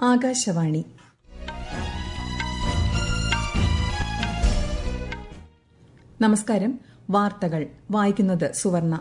ആകാശവാണി നമസ്കാരം വാർത്തകൾ വായിക്കുന്നത് സുവർണ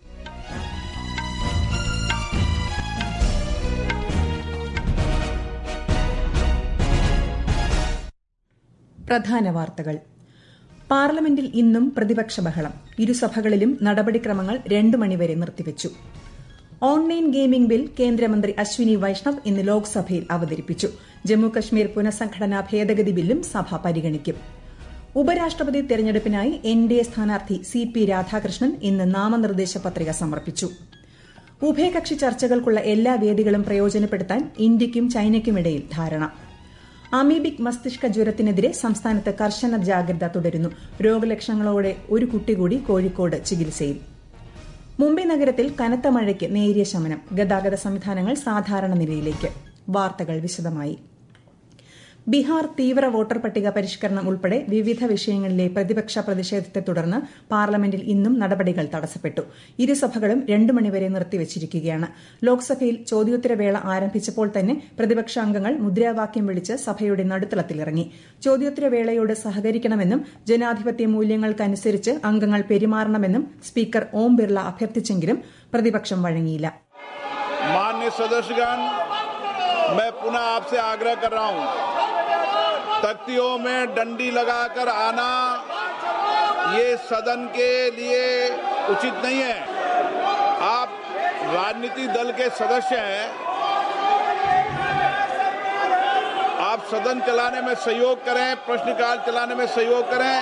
പ്രധാന വാർത്തകൾ പാർലമെന്റിൽ ഇന്നും പ്രതിപക്ഷ ബഹളം ഇരുസഭകളിലും നടപടിക്രമങ്ങൾ രണ്ടു മണിവരെ നിർത്തിവച്ചു ഓൺലൈൻ ഗെയിമിംഗ് ബിൽ കേന്ദ്രമന്ത്രി അശ്വിനി വൈഷ്ണവ് ഇന്ന് ലോക്സഭയിൽ അവതരിപ്പിച്ചു ജമ്മുകശ്മീർ പുനഃസംഘടനാ ഭേദഗതി ബില്ലും സഭ പരിഗണിക്കും ഉപരാഷ്ട്രപതി തെരഞ്ഞെടുപ്പിനായി എൻ ഡി എ സ്ഥാനാർത്ഥി സി പി രാധാകൃഷ്ണൻ ഇന്ന് നാമനിർദ്ദേശ പത്രിക സമർപ്പിച്ചു ഉഭയകക്ഷി ചർച്ചകൾക്കുള്ള എല്ലാ വേദികളും പ്രയോജനപ്പെടുത്താൻ ഇന്ത്യയ്ക്കും ചൈനയ്ക്കുമിടയിൽ ധാരണ അമീബിക് മസ്തിഷ്ക ജ്വരത്തിനെതിരെ സംസ്ഥാനത്ത് കർശന ജാഗ്രത തുടരുന്നു രോഗലക്ഷണങ്ങളോടെ ഒരു കുട്ടി കൂടി കോഴിക്കോട് ചികിത്സയിൽ മുംബൈ നഗരത്തിൽ കനത്ത മഴയ്ക്ക് നേരിയ ശമനം ഗതാഗത സംവിധാനങ്ങൾ സാധാരണ നിലയിലേക്ക് വാർത്തകൾ വിശദമായി ബീഹാർ തീവ്ര വോട്ടർ പട്ടിക പരിഷ്കരണം ഉൾപ്പെടെ വിവിധ വിഷയങ്ങളിലെ പ്രതിപക്ഷ പ്രതിഷേധത്തെ തുടർന്ന് പാർലമെന്റിൽ ഇന്നും നടപടികൾ തടസ്സപ്പെട്ടു ഇരുസഭകളും രണ്ടു മണിവരെ നിർത്തിവച്ചിരിക്കുകയാണ് ലോക്സഭയിൽ ചോദ്യോത്തരവേള ആരംഭിച്ചപ്പോൾ തന്നെ പ്രതിപക്ഷ അംഗങ്ങൾ മുദ്രാവാക്യം വിളിച്ച് സഭയുടെ നടുത്തളത്തിലിറങ്ങി ചോദ്യോത്തരവേളയോട് സഹകരിക്കണമെന്നും ജനാധിപത്യ മൂല്യങ്ങൾക്കനുസരിച്ച് അംഗങ്ങൾ പെരുമാറണമെന്നും സ്പീക്കർ ഓം ബിർള അഭ്യർത്ഥിച്ചെങ്കിലും പ്രതിപക്ഷം വഴങ്ങിയില്ല मान्य सदस्यगण मैं पुनः आपसे आग्रह कर रहा हूं तख्तियों में डंडी लगाकर आना ये सदन के लिए उचित नहीं है आप राजनीतिक दल के सदस्य हैं आप सदन चलाने में सहयोग करें प्रश्नकाल चलाने में सहयोग करें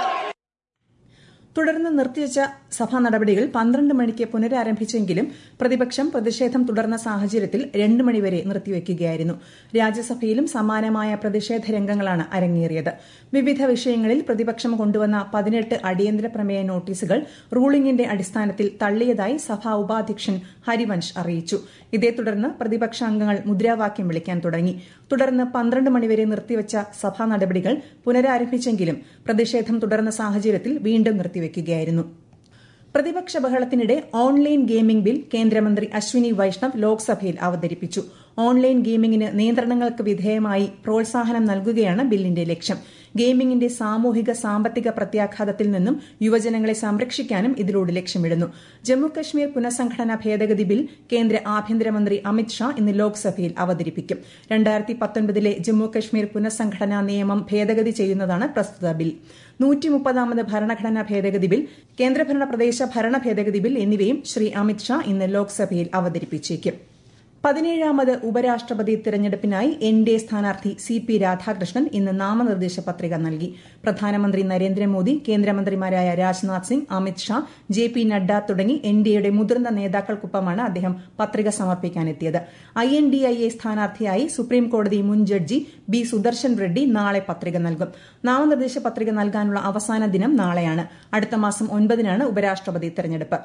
തുടർന്ന് നിർത്തിവച്ച സഭാ നടപടികൾ പന്ത്രണ്ട് മണിക്ക് പുനരാരംഭിച്ചെങ്കിലും പ്രതിപക്ഷം പ്രതിഷേധം തുടർന്ന സാഹചര്യത്തിൽ രണ്ട് മണിവരെ നിർത്തിവെക്കുകയായിരുന്നു രാജ്യസഭയിലും സമാനമായ പ്രതിഷേധ രംഗങ്ങളാണ് അരങ്ങേറിയത് വിവിധ വിഷയങ്ങളിൽ പ്രതിപക്ഷം കൊണ്ടുവന്ന പതിനെട്ട് അടിയന്തര പ്രമേയ നോട്ടീസുകൾ റൂളിംഗിന്റെ അടിസ്ഥാനത്തിൽ തള്ളിയതായി സഭാ ഉപാധ്യക്ഷൻ ഹരിവൻഷ് അറിയിച്ചു ഇതേ തുടർന്ന് പ്രതിപക്ഷ അംഗങ്ങൾ മുദ്രാവാക്യം വിളിക്കാൻ തുടങ്ങി തുടർന്ന് പന്ത്രണ്ട് മണിവരെ നിർത്തിവച്ച സഭാ നടപടികൾ പുനരാരംഭിച്ചെങ്കിലും പ്രതിഷേധം തുടർന്ന സാഹചര്യത്തിൽ വീണ്ടും നിർത്തിവെക്കുകയായിരുന്നു പ്രതിപക്ഷ ബഹളത്തിനിടെ ഓൺലൈൻ ഗെയിമിംഗ് ബിൽ കേന്ദ്രമന്ത്രി അശ്വിനി വൈഷ്ണവ് ലോക്സഭയിൽ അവതരിപ്പിച്ചു ഓൺലൈൻ ഗെയിമിംഗിന് നിയന്ത്രണങ്ങൾക്ക് വിധേയമായി പ്രോത്സാഹനം നൽകുകയാണ് ബില്ലിന്റെ ലക്ഷ്യം ഗെയിമിംഗിന്റെ സാമൂഹിക സാമ്പത്തിക പ്രത്യാഘാതത്തിൽ നിന്നും യുവജനങ്ങളെ സംരക്ഷിക്കാനും ഇതിലൂടെ ലക്ഷ്യമിടുന്നു ജമ്മുകശ്മീർ പുനഃസംഘടനാ ഭേദഗതി ബിൽ കേന്ദ്ര ആഭ്യന്തരമന്ത്രി അമിത് ഷാ ഇന്ന് ലോക്സഭയിൽ അവതരിപ്പിക്കും രണ്ടായിരത്തി പത്തൊൻപതിലെ ജമ്മുകശ്മീർ പുനഃസംഘടനാ നിയമം ഭേദഗതി ചെയ്യുന്നതാണ് പ്രസ്തുത ബിൽ നൂറ്റിമുപ്പതാമത് ഭരണഘടനാ ഭേദഗതി ബിൽ കേന്ദ്രഭരണ പ്രദേശ ഭരണ ഭേദഗതി ബിൽ എന്നിവയും ശ്രീ അമിത് ഷാ ഇന്ന് ലോക്സഭയിൽ അവതരിപ്പിച്ചേക്കും പതിനേഴാമത് ഉപരാഷ്ട്രപതി തെരഞ്ഞെടുപ്പിനായി എൻ ഡി എ സ്ഥാനാർത്ഥി സി പി രാധാകൃഷ്ണൻ ഇന്ന് നാമനിർദ്ദേശ പത്രിക നൽകി പ്രധാനമന്ത്രി നരേന്ദ്രമോദി കേന്ദ്രമന്ത്രിമാരായ രാജ്നാഥ് സിംഗ് അമിത് ഷാ ജെ പി നഡ്ഡ തുടങ്ങി എൻ ഡി എയുടെ മുതിർന്ന നേതാക്കൾക്കൊപ്പമാണ് അദ്ദേഹം പത്രിക സമർപ്പിക്കാനെത്തിയത് I N D I A സ്ഥാനാർത്ഥിയായി സുപ്രീംകോടതി മുൻ ജഡ്ജി ബി സുദർശൻ റെഡ്ഡി നാളെ പത്രിക നൽകും നാമനിർദ്ദേശ പത്രിക നൽകാനുള്ള അവസാന ദിനം നാളെയാണ് അടുത്ത മാസം ഒൻപതിനാണ് ഉപരാഷ്ട്രപതി തെരഞ്ഞെടുപ്പ്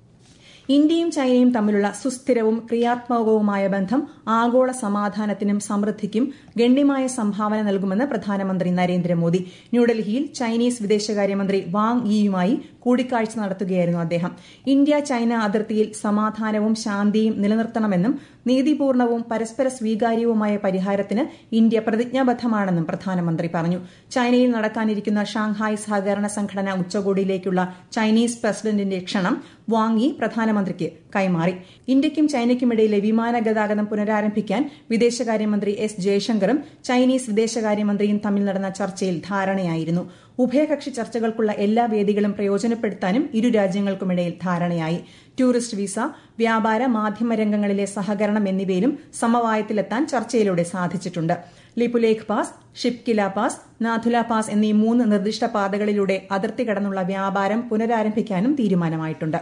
ഇന്ത്യയും ചൈനയും തമ്മിലുള്ള സുസ്ഥിരവും ക്രിയാത്മകവുമായ ബന്ധം ആഗോള സമാധാനത്തിനും സമൃദ്ധിക്കും ഗണ്യമായ സംഭാവന നൽകുമെന്ന് പ്രധാനമന്ത്രി നരേന്ദ്രമോദി ന്യൂഡൽഹിയിൽ ചൈനീസ് വിദേശകാര്യമന്ത്രി വാങ് യിയുമായി കൂടിക്കാഴ്ച നടത്തുകയായിരുന്നു അദ്ദേഹം ഇന്ത്യ ചൈന അതിർത്തിയിൽ സമാധാനവും ശാന്തിയും നിലനിർത്തണമെന്നും നീതിപൂർണവും പരസ്പര സ്വീകാര്യവുമായ പരിഹാരത്തിന് ഇന്ത്യ പ്രതിജ്ഞാബദ്ധമാണെന്നും പ്രധാനമന്ത്രി പറഞ്ഞു ചൈനയിൽ നടക്കാനിരിക്കുന്ന ഷാങ്ഹായ് സഹകരണ സംഘടന ഉച്ചകോടിയിലേക്കുള്ള ചൈനീസ് പ്രസിഡന്റിന്റെ ക്ഷണം വാങ് യി പ്രധാനമന്ത്രിക്ക് കൈമാറി ഇന്ത്യയ്ക്കും ചൈനയ്ക്കുമിടയിലെ വിമാന ഗതാഗതം പുനരാരംഭിക്കാൻ വിദേശകാര്യമന്ത്രി എസ് ജയശങ്കറും ചൈനീസ് വിദേശകാര്യമന്ത്രിയും തമ്മിൽ നടന്ന ചർച്ചയിൽ ധാരണയായിരുന്നു ഉഭയകക്ഷി ചർച്ചകൾക്കുള്ള എല്ലാ വേദികളും പ്രയോജനപ്പെടുത്താനും ഇരു രാജ്യങ്ങൾക്കുമിടയിൽ ധാരണയായി ടൂറിസ്റ്റ് വിസ വ്യാപാര മാധ്യമ രംഗങ്ങളിലെ സഹകരണം എന്നിവയിലും സമവായത്തിലെത്താൻ ചർച്ചയിലൂടെ സാധിച്ചിട്ടുണ്ട് Lipulekh pass Shipki La pass നാഥുല pass എന്നീ മൂന്ന് നിർദ്ദിഷ്ട പാതകളിലൂടെ അതിർത്തി കടന്നുള്ള വ്യാപാരം പുനരാരംഭിക്കാനും തീരുമാനമായിട്ടുണ്ട്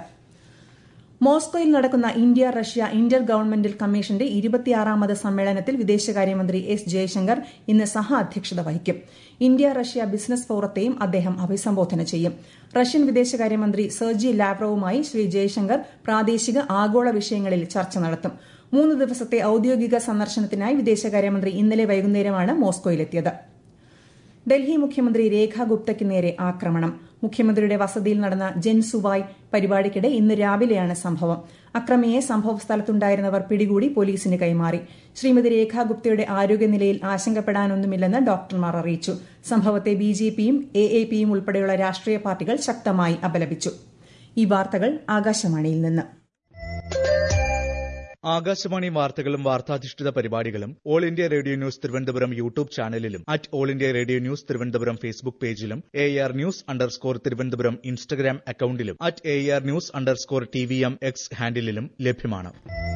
മോസ്കോയിൽ നടക്കുന്ന ഇന്ത്യ റഷ്യ ഇന്റർ ഗവൺമെന്റൽ കമ്മീഷന്റെ ഇരുപത്തിയാറാമത് സമ്മേളനത്തിൽ വിദേശകാര്യമന്ത്രി എസ് ജയശങ്കർ ഇന്ന് സഹ അധ്യക്ഷത വഹിക്കും ഇന്ത്യ റഷ്യ ബിസിനസ് ഫോറത്തെയും അദ്ദേഹം അഭിസംബോധന ചെയ്യും റഷ്യൻ വിദേശകാര്യമന്ത്രി സെർജി ലാവ്റോവുമായി ശ്രീ ജയശങ്കർ പ്രാദേശിക ആഗോള വിഷയങ്ങളിൽ ചർച്ച നടത്തും മൂന്ന് ദിവസത്തെ ഔദ്യോഗിക സന്ദർശനത്തിനായി വിദേശകാര്യമന്ത്രി ഇന്നലെ വൈകുന്നേരമാണ് മോസ്കോയിലെത്തിയത് ഡൽഹി മുഖ്യമന്ത്രി രേഖ ഗുപ്തയ്ക്ക് നേരെ ആക്രമണം മുഖ്യമന്ത്രിയുടെ വസതിയിൽ നടന്ന ജൻ സുവായ് പരിപാടിക്കിടെ ഇന്ന് രാവിലെയാണ് സംഭവം അക്രമിയെ സംഭവ സ്ഥലത്തുണ്ടായിരുന്നവർ പിടികൂടി പോലീസിന് കൈമാറി ശ്രീമതി രേഖാ ഗുപ്തയുടെ ആരോഗ്യനിലയിൽ ആശങ്കപ്പെടാനൊന്നുമില്ലെന്ന് ഡോക്ടർമാർ അറിയിച്ചു സംഭവത്തെ ബി ജെ പിയും എ എ പിയും ഉൾപ്പെടെയുള്ള രാഷ്ട്രീയ പാർട്ടികൾ ശക്തമായി അപലപിച്ചു ഈ വാർത്തകൾ ആകാശവാണിയിൽ നിന്ന് ആകാശവാണി വാർത്തകളും വാർത്താധിഷ്ഠിത പരിപാടികളും all India radio news Thiruvananthapuram YouTube ചാനലിലും at all India radio news Thiruvananthapuram Facebook പേജിലും A R news underscore Thiruvananthapuram Instagram അക്കൌണ്ടിലും at A R news underscore T V M X ഹാൻഡിലും ലഭ്യമാണ്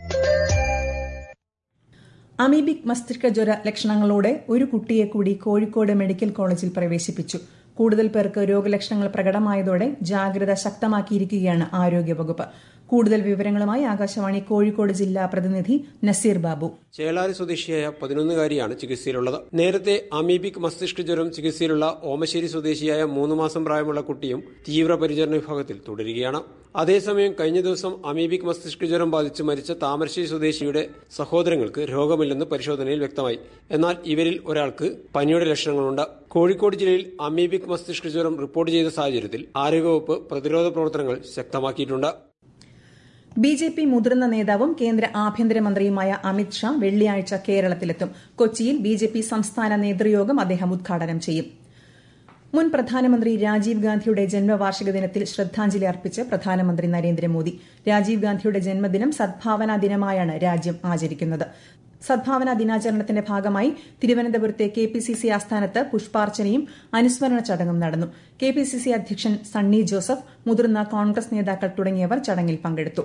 അമീബിക് മസ്തിഷ്ക ജ്വര ലക്ഷണങ്ങളോടെ ഒരു കുട്ടിയെ കൂടി കോഴിക്കോട് മെഡിക്കൽ കോളേജിൽ പ്രവേശിപ്പിച്ചു കൂടുതൽ പേർക്ക് രോഗലക്ഷണങ്ങൾ പ്രകടമായതോടെ ജാഗ്രത ശക്തമാക്കിയിരിക്കുകയാണ് ആരോഗ്യവകുപ്പ് കൂടുതൽ വിവരങ്ങളുമായി ആകാശവാണി കോഴിക്കോട് ജില്ലാ പ്രതിനിധി നസീർ ബാബു ചേളാരി സ്വദേശിയായ പതിനൊന്നുകാരിയാണ് ചികിത്സയിലുള്ളത് നേരത്തെ അമീബിക് മസ്തിഷ്ക ജ്വരം ചികിത്സയിലുള്ള ഓമശ്ശേരി സ്വദേശിയായ മൂന്ന് മാസം പ്രായമുള്ള കുട്ടിയും തീവ്രപരിചരണ വിഭാഗത്തിൽ തുടരുകയാണ് അതേസമയം കഴിഞ്ഞ ദിവസം അമീബിക് മസ്തിഷ്ക ജ്വരം ബാധിച്ച് മരിച്ച താമരശ്ശേരി സ്വദേശിയുടെ സഹോദരങ്ങൾക്ക് രോഗമില്ലെന്ന് പരിശോധനയിൽ വ്യക്തമായി എന്നാൽ ഇവരിൽ ഒരാൾക്ക് പനിയുടെ ലക്ഷണങ്ങളുണ്ട് കോഴിക്കോട് ജില്ലയിൽ അമീബിക് മസ്തിഷ്ക ജ്വരം റിപ്പോർട്ട് ചെയ്ത സാഹചര്യത്തിൽ ആരോഗ്യവകുപ്പ് പ്രതിരോധ പ്രവർത്തനങ്ങൾ ശക്തമാക്കിയിട്ടുണ്ട് ബി ജെ പി മുതിർന്ന നേതാവും കേന്ദ്ര ആഭ്യന്തരമന്ത്രിയുമായ അമിത് ഷാ വെള്ളിയാഴ്ച കേരളത്തിലെത്തും കൊച്ചിയിൽ ബി ജെ പി സംസ്ഥാന നേതൃയോഗം അദ്ദേഹം ഉദ്ഘാടനം ചെയ്യും മുൻ പ്രധാനമന്ത്രി രാജീവ് ഗാന്ധിയുടെ ജന്മവാർഷിക ദിനത്തിൽ ശ്രദ്ധാഞ്ജലി അർപ്പിച്ച് പ്രധാനമന്ത്രി നരേന്ദ്രമോദി രാജീവ് ഗാന്ധിയുടെ ജന്മദിനം സദ്ഭാവനാ ദിനമായാണ് രാജ്യം ആചരിക്കുന്നത് സദ്ഭാവന ദിനാചരണത്തിന്റെ ഭാഗമായി തിരുവനന്തപുരത്തെ കെ പി സി സി ആസ്ഥാനത്ത് പുഷ്പാർച്ചനയും അനുസ്മരണ ചടങ്ങും നടന്നു കെ പി സി സി അധ്യക്ഷൻ സണ്ണി ജോസഫ് മുതിർന്ന കോൺഗ്രസ് നേതാക്കൾ തുടങ്ങിയവർ ചടങ്ങിൽ പങ്കെടുത്തു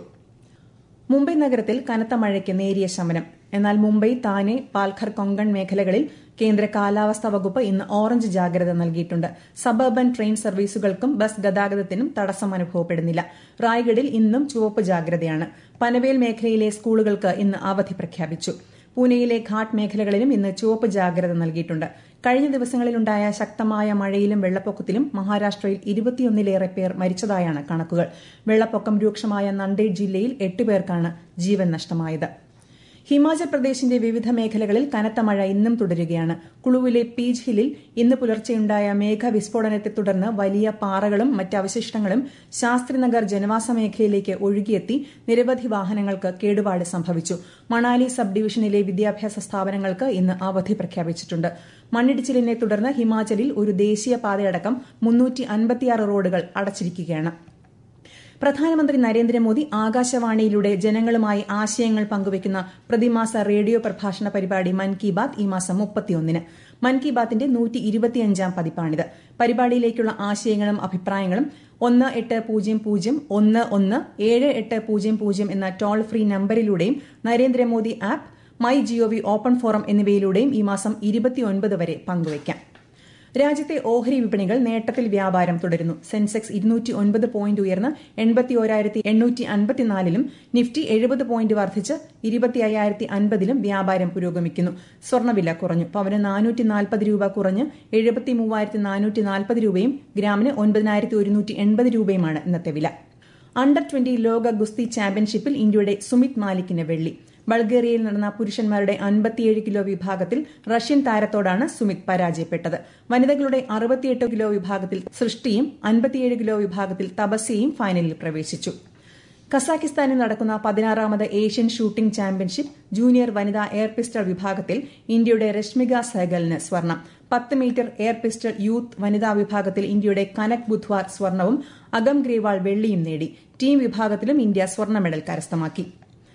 മുംബൈ നഗരത്തിൽ കനത്ത മഴയ്ക്ക് നേരിയ ശമനം എന്നാൽ മുംബൈ താനെ പാൽഘർ കൊങ്കൺ മേഖലകളിൽ കേന്ദ്ര കാലാവസ്ഥാ വകുപ്പ് ഇന്ന് ഓറഞ്ച് ജാഗ്രത നൽകിയിട്ടുണ്ട് സബർബൻ ട്രെയിൻ സർവീസുകൾക്കും ബസ് ഗതാഗതത്തിനും തടസ്സം അനുഭവപ്പെടുന്നില്ല റായ്ഗഡിൽ ഇന്നും ചുവപ്പ് ജാഗ്രതയാണ് പനവേൽ മേഖലയിലെ സ്കൂളുകൾക്ക് ഇന്ന് അവധി പ്രഖ്യാപിച്ചു പൂനെയിലെ ഘാട്ട് മേഖലകളിലും ഇന്ന് ചുവപ്പ് ജാഗ്രത നൽകിയിട്ടുണ്ട് കഴിഞ്ഞ ദിവസങ്ങളിലുണ്ടായ ശക്തമായ മഴയിലും വെള്ളപ്പൊക്കത്തിലും മഹാരാഷ്ട്രയിൽ ഇരുപത്തിയൊന്നിലേറെ പേർ മരിച്ചതായാണ് കണക്കുകൾ വെള്ളപ്പൊക്കം രൂക്ഷമായ നന്ദേഡ് ജില്ലയിൽ എട്ട് പേർക്കാണ് ജീവൻ നഷ്ടമായത് ഹിമാചൽ പ്രദേശിന്റെ വിവിധ മേഖലകളിൽ കനത്ത മഴ ഇന്നും തുടരുകയാണ് കുളുവിലെ പീജ് ഹില്ലിൽ ഇന്ന് പുലർച്ചെയുണ്ടായ മേഘവിസ്ഫോടനത്തെ തുടർന്ന് വലിയ പാറകളും മറ്റ് അവശിഷ്ടങ്ങളും ശാസ്ത്രിനഗർ ജനവാസ മേഖലയിലേക്ക് ഒഴുകിയെത്തി നിരവധി വാഹനങ്ങൾക്ക് കേടുപാട് സംഭവിച്ചു മണാലി സബ് ഡിവിഷനിലെ വിദ്യാഭ്യാസ സ്ഥാപനങ്ങൾക്ക് ഇന്ന് അവധി പ്രഖ്യാപിച്ചിട്ടുണ്ട് മണ്ണിടിച്ചിലിനെ തുടർന്ന് ഹിമാചലിൽ ഒരു ദേശീയപാതയടക്കം മുന്നൂറ്റി അൻപത്തിയാറ് റോഡുകൾ അടച്ചിരിക്കുകയാണ് പ്രധാനമന്ത്രി നരേന്ദ്രമോദി ആകാശവാണിയിലൂടെ ജനങ്ങളുമായി ആശയങ്ങൾ പങ്കുവയ്ക്കുന്ന പ്രതിമാസ റേഡിയോ പ്രഭാഷണ പരിപാടി മൻ കി ബാത് ഈ മാസം മുപ്പത്തിയൊന്നിന് മൻ കി ബാത്തിന്റെ നൂറ്റി ഇരുപത്തിയഞ്ചാം പതിപ്പാണിത് പരിപാടിയിലേക്കുള്ള ആശയങ്ങളും അഭിപ്രായങ്ങളും ഒന്ന് എട്ട് പൂജ്യം പൂജ്യം ഒന്ന് ഒന്ന് ഏഴ് എട്ട് പൂജ്യം പൂജ്യം എന്ന toll free നമ്പരിലൂടെയും Narendra Modi app my G O V open forum എന്നിവയിലൂടെയും ഈ മാസം ഇരുപത്തിയൊൻപത് വരെ പങ്കുവയ്ക്കാം രാജ്യത്തെ ഓഹരി വിപണികൾ നേട്ടത്തിൽ വ്യാപാരം തുടരുന്നു സെൻസെക്സ് ഇരുന്നൂറ്റി ഒൻപത് പോയിന്റ് ഉയർന്ന് എൺപത്തി ഓരായിരത്തി എണ്ണൂറ്റി അൻപത്തിനാലിലും നിഫ്റ്റി എഴുപത് പോയിന്റ് വർദ്ധിച്ച് ഇരുപത്തി അയ്യായിരത്തി അൻപതിലും വ്യാപാരം പുരോഗമിക്കുന്നു സ്വർണ്ണവില കുറഞ്ഞു പവന് നാനൂറ്റി നാൽപ്പത് രൂപ കുറഞ്ഞ് എഴുപത്തി മൂവായിരത്തി നാനൂറ്റി നാൽപ്പത് രൂപയും ഗ്രാമിന് ഒൻപതിനായിരത്തി ഒരുന്നൂറ്റി എൺപത് രൂപയുമാണ് ഇന്നത്തെ വില അണ്ടർ ട്വന്റി ലോക ഗുസ്തി ചാമ്പ്യൻഷിപ്പിൽ ഇന്ത്യയുടെ സുമിത് മാലിക്കിന് വെള്ളി ബൾഗേറിയയിൽ നടന്ന പുരുഷന്മാരുടെ അൻപത്തിയേഴ് കിലോ വിഭാഗത്തിൽ റഷ്യൻ താരത്തോടാണ് സുമിത് പരാജയപ്പെട്ടത് വനിതകളുടെ അറുപത്തിയെട്ട് കിലോ വിഭാഗത്തിൽ സൃഷ്ടിയും അൻപത്തിയേഴ് കിലോ വിഭാഗത്തിൽ തപസ്യയും ഫൈനലിൽ പ്രവേശിച്ചു കസാഖിസ്ഥാനിൽ നടക്കുന്ന പതിനാറാമത് ഏഷ്യൻ ഷൂട്ടിംഗ് ചാമ്പ്യൻഷിപ്പ് ജൂനിയർ വനിതാ എയർ പിസ്റ്റൾ വിഭാഗത്തിൽ ഇന്ത്യയുടെ രശ്മിക സഹഗലിന് സ്വർണം പത്ത് മീറ്റർ എയർ പിസ്റ്റൾ യൂത്ത് വനിതാ വിഭാഗത്തിൽ ഇന്ത്യയുടെ കനക് ബുധ്വാർ സ്വർണവും അഗം ഗ്രേവാൾ വെള്ളിയും നേടി ടീം വിഭാഗത്തിലും ഇന്ത്യ സ്വർണ്ണ മെഡൽ കരസ്ഥമാക്കി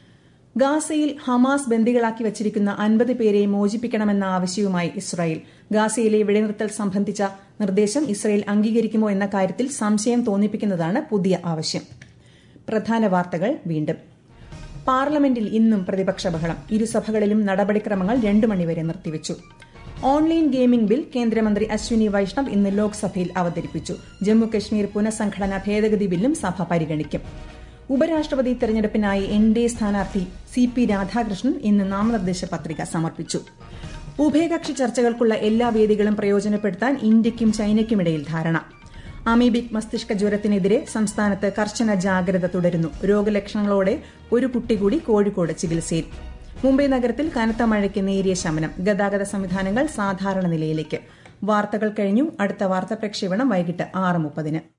ഗാസയിൽ ഹമാസ് ബന്ദികളാക്കി വച്ചിരിക്കുന്ന അൻപത് പേരെ മോചിപ്പിക്കണമെന്ന ആവശ്യവുമായി ഇസ്രായേൽ ഗാസയിലെ വെടിനിർത്തൽ സംബന്ധിച്ച നിർദ്ദേശം ഇസ്രായേൽ അംഗീകരിക്കുമോ എന്ന കാര്യത്തിൽ സംശയം തോന്നിപ്പിക്കുന്നതാണ് പുതിയ ആവശ്യം പ്രധാന വാർത്തകൾ വീണ്ടും പാർലമെന്റിൽ ഇന്നും പ്രതിപക്ഷ ബഹളം ഇരുസഭകളിലും നടപടിക്രമങ്ങൾ രണ്ടു മണിവരെ നിർത്തിവച്ചു ഓൺലൈൻ ഗെയിമിംഗ് ബിൽ കേന്ദ്രമന്ത്രി അശ്വിനി വൈഷ്ണവ് ഇന്ന് ലോക്സഭയിൽ അവതരിപ്പിച്ചു ജമ്മുകശ്മീർ പുനഃസംഘടന ഭേദഗതി ബില്ലും സഭ പരിഗണിക്കും ഉപരാഷ്ട്രപതി തെരഞ്ഞെടുപ്പിനായി എൻ ഡി എ സ്ഥാനാർത്ഥി സി പി രാധാകൃഷ്ണൻ ഇന്ന് നാമനിർദ്ദേശ പത്രിക സമർപ്പിച്ചു ഉഭയകക്ഷി ചർച്ചകൾക്കുള്ള എല്ലാ വേദികളും പ്രയോജനപ്പെടുത്താൻ ഇന്ത്യയ്ക്കും ചൈനയ്ക്കുമിടയിൽ ധാരണ അമീബിക് മസ്തിഷ്ക ജ്വരത്തിനെതിരെ സംസ്ഥാനത്ത് കർശന ജാഗ്രത തുടരുന്നു രോഗലക്ഷണങ്ങളോടെ ഒരു കുട്ടി കൂടി കോഴിക്കോട് ചികിത്സയിൽ മുംബൈ നഗരത്തിൽ കനത്ത മഴയ്ക്ക് നേരിയ ശമനം ഗതാഗത സംവിധാനങ്ങൾ സാധാരണ നിലയിലേക്ക് വാർത്തകൾ കഴിഞ്ഞു അടുത്ത വാർത്താ പ്രക്ഷേപണം വൈകിട്ട് ആറ് മുപ്പതിന്